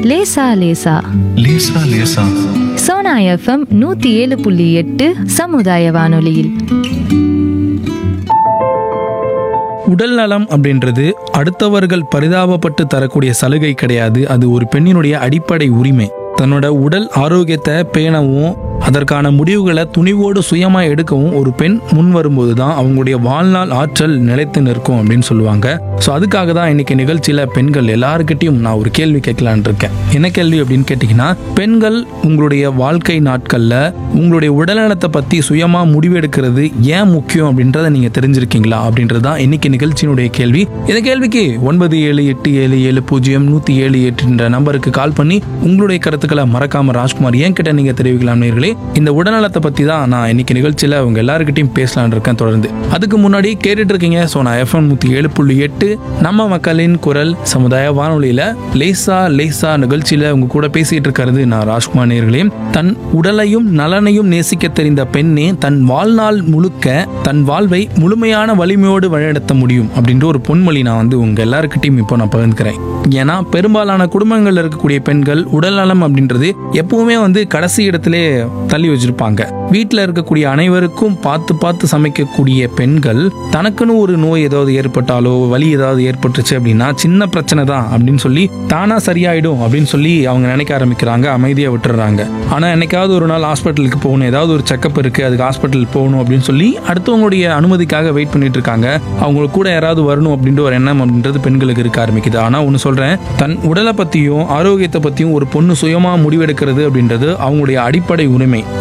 லேசா லேசா லேசா லேசா சோனா எஃப்எம் நூத்தி ஏழு புள்ளி எட்டு சமுதாய வானொலியில் உடல் நலம் அப்படின்றது அடுத்தவர்கள் பரிதாபப்பட்டு தரக்கூடிய சலுகை கிடையாது அது ஒரு பெண்ணினுடைய அடிப்படை உரிமை தன்னோட உடல் ஆரோக்கியத்தை பேணவும் அதற்கான முடிவுகளை துணிவோடு சுயமாக எடுக்கவும் ஒரு பெண் முன் வரும்போது தான் அவங்களுடைய வாழ்நாள் ஆற்றல் நிலைத்து நிற்கும் அப்படின்னு சொல்லுவாங்க ஸோ அதுக்காக தான் இன்னைக்கு நிகழ்ச்சியில் பெண்கள் எல்லாருக்கிட்டையும் நான் ஒரு கேள்வி கேட்கலான் இருக்கேன் என்ன கேள்வி அப்படின்னு கேட்டிங்கன்னா பெண்கள் உங்களுடைய வாழ்க்கை நாட்களில் உங்களுடைய உடல்நலத்தை பற்றி சுயமாக முடிவெடுக்கிறது ஏன் முக்கியம் அப்படின்றத நீங்கள் தெரிஞ்சிருக்கீங்களா அப்படின்றது தான் இன்னைக்கு நிகழ்ச்சியினுடைய கேள்வி இந்த கேள்விக்கு ஒன்பது ஏழு எட்டு ஏழு ஏழு பூஜ்ஜியம் நூற்றி ஏழு எட்டுன்ற நம்பருக்கு கால் பண்ணி உங்களுடைய கருத்துக்களை மறக்காம ராஜ்குமார் ஏன் கிட்ட நீங்கள் தெரிவிக்கலாம் நேர்களே இந்த உடல்நலத்தை பற்றி தான் நான் இன்னைக்கு நிகழ்ச்சியில் உங்க எல்லாருக்கிட்டையும் பேசலான் இருக்கேன் தொடர்ந்து அதுக்கு முன்னாடி கேட்டுட்டு இருக்கீங்க ஸோ நான் எஃப்எம் நூற்றி ஏழு புள்ளி எட்டு நம்ம மக்களின் குரல் சமுதாய வானொலியில் லேசா லேசா நிகழ்ச்சியில் உங்க கூட பேசிட்டு இருக்கிறது நான் ராஜ்குமார் நேர்களே தன் உடலையும் நலனையும் நேசிக்க தெரிந்த பெண்ணே தன் வாழ்நாள் முழுக்க தன் வாழ்வை முழுமையான வலிமையோடு வழிநடத்த முடியும் அப்படின்ற ஒரு பொன்மொழி நான் வந்து உங்க எல்லாருக்கிட்டையும் இப்போ நான் பகிர்ந்துக்கிறேன் ஏன்னா பெரும்பாலான குடும்பங்கள்ல இருக்கக்கூடிய பெண்கள் உடல்நலம் அப்படின்றது எப்பவுமே வந்து கடைசி இடத்திலே தள்ளி வச்சிருப்பாங்க வீட்டில் இருக்கக்கூடிய அனைவருக்கும் பார்த்து பார்த்து சமைக்கக்கூடிய பெண்கள் தனக்குன்னு ஒரு நோய் ஏதாவது ஏற்பட்டாலோ வலி ஏதாவது ஏற்பட்டுச்சு அப்படின்னா சின்ன பிரச்சனை தான் அப்படின்னு சொல்லி தானா சரியாயிடும் அப்படின்னு சொல்லி அவங்க நினைக்க ஆரம்பிக்கிறாங்க அமைதியா விட்டுறாங்க ஆனா என்னைக்காவது ஒரு நாள் ஹாஸ்பிட்டலுக்கு போகணும் ஏதாவது ஒரு செக்கப் இருக்கு அதுக்கு ஹாஸ்பிட்டல் போகணும் அப்படின்னு சொல்லி அடுத்தவங்களுடைய அனுமதிக்காக வெயிட் பண்ணிட்டு இருக்காங்க அவங்களுக்கு கூட யாராவது வரணும் அப்படின்ற ஒரு எண்ணம் அப்படின்றது பெண்களுக்கு இருக்க ஆரம்பிக்குது ஆனா ஒன்று சொல்றேன் தன் உடலை பத்தியும் ஆரோக்கியத்தை பத்தியும் ஒரு பொண்ணு சுயமா முடிவெடுக்கிறது அப்படின்றது அவங்களுடைய அடிப்படை உரிமை